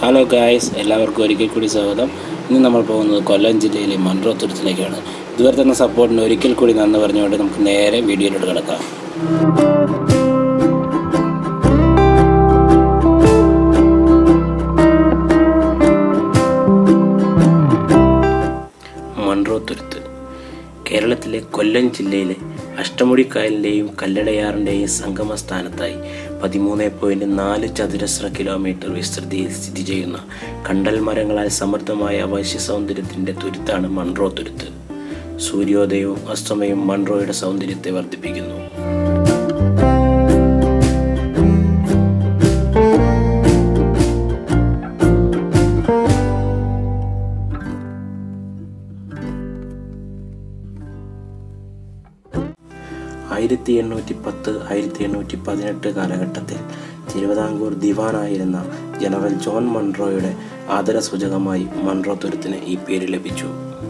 hello guys എല്ലാവർക്കും ഒരിക്കൽ കൂടി സ്വാഗതം ഇന്ന് നമ്മൾ പോകുന്നത് കൊല്ലം ജില്ലയിലെ മൺട്രോ തുരുത്തിലേക്കാണ് ഇതുവരെ തന്നെ സപ്പോർട്ടിന് ഒരിക്കൽ കൂടി നന്ദി പറഞ്ഞുകൊണ്ട് നമുക്ക് നേരെ വീഡിയോയിലോട്ട് കിടക്കാം മൺട്രോ തുരുത്ത് കേരളത്തിലെ കൊല്ലം ജില്ലയിലെ അഷ്ടമുടിക്കായലിൻ്റെയും കല്ലടയാറിൻ്റെയും സംഗമ സ്ഥാനത്തായി പതിമൂന്ന് പോയിൻറ്റ് നാല് ചതുരശ്ര കിലോമീറ്റർ വിസ്തൃതിയിൽ സ്ഥിതി ചെയ്യുന്ന കണ്ടൽ മരങ്ങളാൽ സമൃദ്ധമായ അവശ്യ സൗന്ദര്യത്തിൻ്റെ തുരുത്താണ് മൺട്രോ തുരുത്ത് സൂര്യോദയവും അസ്തമയവും മൺട്രോയുടെ സൗന്ദര്യത്തെ വർദ്ധിപ്പിക്കുന്നു ആയിരത്തി എണ്ണൂറ്റി പത്ത് ആയിരത്തി എണ്ണൂറ്റി പതിനെട്ട് കാലഘട്ടത്തിൽ തിരുവിതാംകൂർ ദിവാനായിരുന്ന ജനറൽ ജോൺ മൺട്രോയുടെ ആദരസൂചകമായി മൺട്രോ തുരുത്തിന് ഈ പേര് ലഭിച്ചു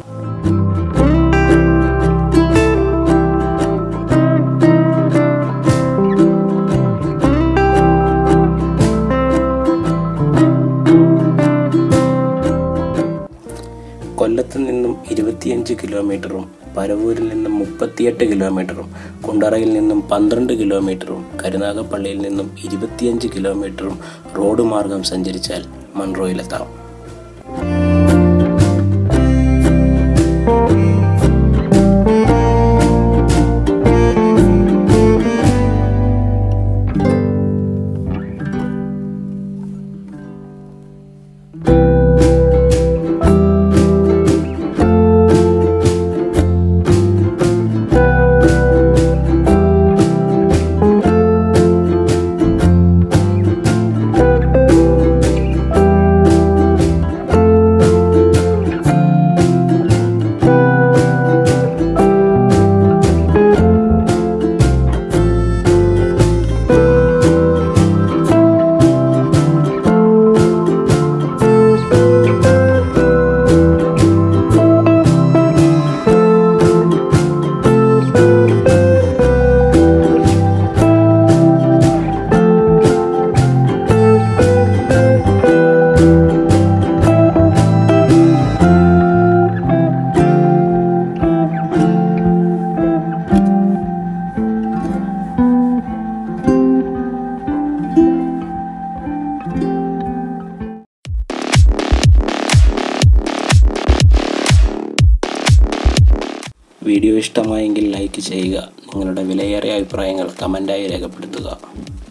കൊല്ലത്ത് നിന്നും ഇരുപത്തിയഞ്ച് കിലോമീറ്ററും പരവൂരിൽ നിന്നും മുപ്പത്തിയെട്ട് കിലോമീറ്ററും കുണ്ടറയിൽ നിന്നും പന്ത്രണ്ട് കിലോമീറ്ററും കരുനാഗപ്പള്ളിയിൽ നിന്നും ഇരുപത്തിയഞ്ച് കിലോമീറ്ററും റോഡ് മാർഗം സഞ്ചരിച്ചാൽ മൺട്രോയിലെത്താം വീഡിയോ ഇഷ്ടമായെങ്കിൽ ലൈക്ക് ചെയ്യുക നിങ്ങളുടെ വിലയേറിയ അഭിപ്രായങ്ങൾ കമൻറ്റായി രേഖപ്പെടുത്തുക